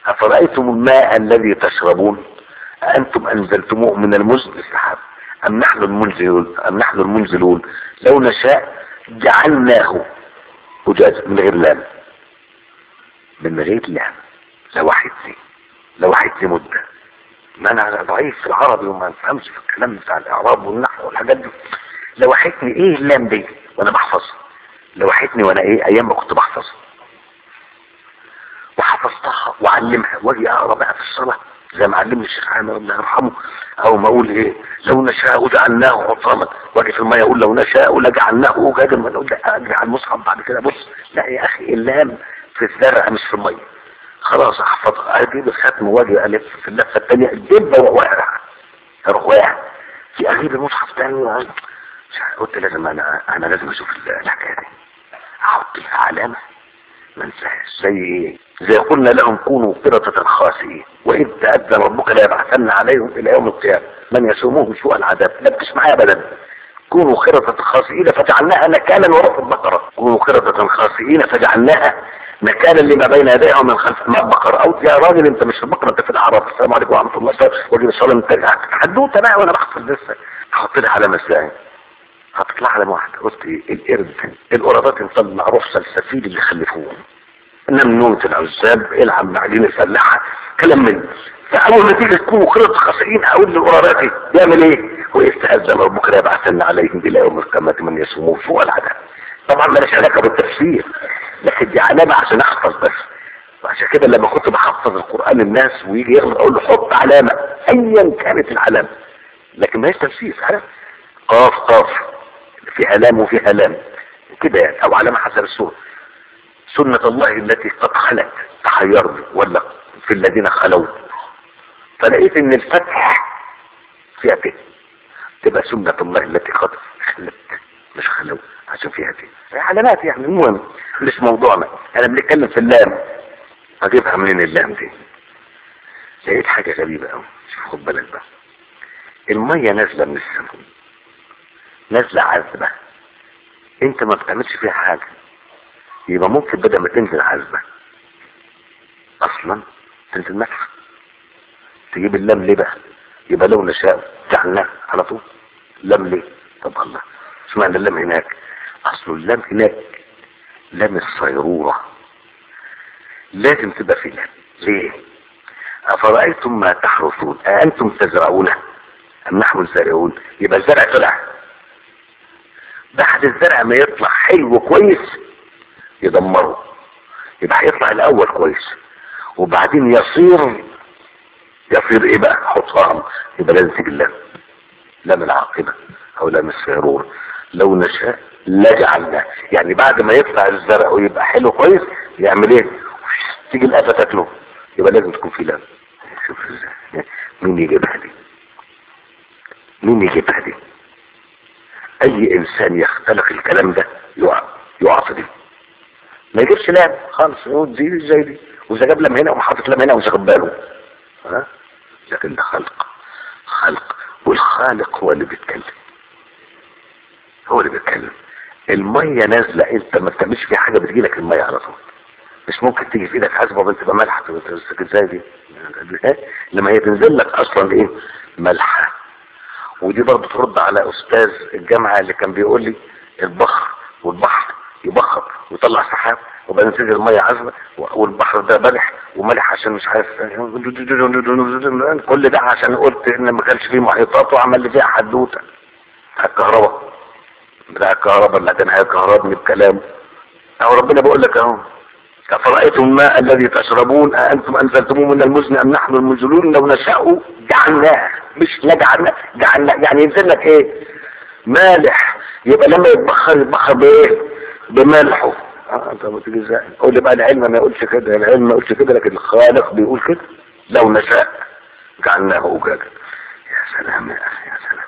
أفرأيتم الماء الذي تشربون أأنتم أنزلتموه من المزن السحاب أم نحن المنزلون أم نحن المنزلون لو نشاء جعلناه أجاج من غير لام من غير لام لوحدتي لوحدتي مدة ما أنا ضعيف في العربي وما نفهمش في الكلام بتاع الإعراب والنحو والحاجات دي لوحدتني إيه اللام دي وأنا بحفظ لوحدتني وأنا إيه أيام ما كنت بحفظ وحفظتها وعلمها واجي اقرا بقى في الصلاه زي ما علمني الشيخ عامر الله يرحمه او ما اقول ايه لو نشاء جعلناه حطاما واجي في الميه اقول لو نشاء لجعلناه اجاجا ما اقول لا اجري على المصحف بعد كده بص لا يا اخي اللام في الزرع مش في الميه خلاص احفظها اجيب الختم واجي الف في اللفه الثانيه الدبه واقع اروح واقع في اجيب المصحف تاني قلت لازم انا انا لازم اشوف الحكايه دي احط لها علامه ما انساهاش زي ايه زي قلنا لهم كونوا قردة خاسئين واذ تأذن ربك لا يبعثن عليهم الى يوم القيامة من يسوموهم سوء العذاب لا بتسمع معايا ابدا كونوا قردة خاسئين فجعلناها نكالا ورب البقرة كونوا قردة خاسئين فجعلناها نكالا لما بين يديها ومن خلف ما البقرة او يا راجل انت مش في البقرة انت في الاعراف السلام عليكم ورحمة الله وبركاته واجي الصلاة انت حدوته بقى وانا بحفظ لسه احط لها علامة ازاي هتطلع على واحدة قلت ايه القرد القرادات انطلع رخصة السفيل اللي خلفوه نمنونة العزاب العب بعدين الفلاحة كلام من فأول ما تيجي تكونوا خلط خاصين أقول للقراراتي يعمل إيه؟ ويستأذن ربك لا يبعثن عليهم إلى يوم القيامة من يسموه فوق العذاب طبعا ماليش علاقة بالتفسير لكن دي علامة عشان أحفظ بس وعشان كده لما كنت بحفظ القرآن الناس ويجي يغلط أقول له حط علامة أيا كانت العلامة لكن ما هيش تفسير عارف قاف قاف فيها لام وفيها لام كده يعني أو علامة حسب السورة سنة الله التي قد خلت تحيرني ولا في الذين خلوا فلقيت ان الفتح فيها ت تبقى سنة الله التي قد خلت مش خلوا عشان فيها ت علامات يعني المهم مش موضوعنا انا بنتكلم في اللام اجيبها منين اللام دي لقيت حاجة غريبة قوي شوف خد بالك بقى المية نازلة من السماء نازلة عذبة انت ما بتعملش فيها حاجة يبقى ممكن بدل ما تنزل عذبة اصلا تنزل مدح تجيب اللام ليه بقى يبقى لو نشاء جعلناه على طول لام ليه طب الله اشمعنى اللام هناك اصل اللام هناك لام الصيرورة لازم تبقى في لام ليه افرأيتم ما تحرثون أأنتم تزرعونه ام نحن الزارعون يبقى الزرع طلع بعد الزرع ما يطلع حلو كويس يدمره يبقى هيطلع الاول كويس وبعدين يصير يصير ايه بقى حطام يبقى لازم تيجي اللام لام العاقبه او لام السيرور لو نشاء لجعلناه يعني بعد ما يطلع الزرع ويبقى حلو كويس يعمل ايه تيجي الافه تاكله يبقى لازم تكون في لام شوف ازاي مين يجيبها دي مين يجيبها دي اي انسان يختلق الكلام ده يقع يقع في دي ما يجيبش لام خالص يقول دي زي دي واذا جاب لام هنا وحاطط لام هنا ومش واخد باله ها لكن ده خلق خلق والخالق هو اللي بيتكلم هو اللي بيتكلم الميه نازله انت ما بتعملش فيها حاجه بتجي لك الميه على طول مش ممكن تيجي في ايدك حاسبه وانت تبقى ملحه تمسك ازاي دي لما هي تنزل لك اصلا ايه ملحه ودي برضه ترد على استاذ الجامعه اللي كان بيقول لي البحر والبحر يبخر ويطلع سحاب وبعدين تنزل الميه عذبه والبحر ده ملح وملح عشان مش عارف كل ده عشان قلت ان ما كانش فيه محيطات وعمل لي فيها حدوته بتاع الكهرباء بتاع الكهرباء اللي كان هيكهربني بكلامه اهو ربنا بيقول لك اهو أفرأيتم الماء الذي تشربون أأنتم أنزلتموه من المزن أم نحن المنزلون لو نشاء جعلناه مش نجعلناه جعلناه يعني ينزل لك إيه مالح يبقى لما يتبخر يتبخر بإيه بملحه اه انت ما تيجي ازاي قول لي بقى العلم ما يقولش كده العلم ما يقولش كده لكن الخالق بيقول كده لو نشاء جعلناه أجاجا يا سلام يا أخي يا سلام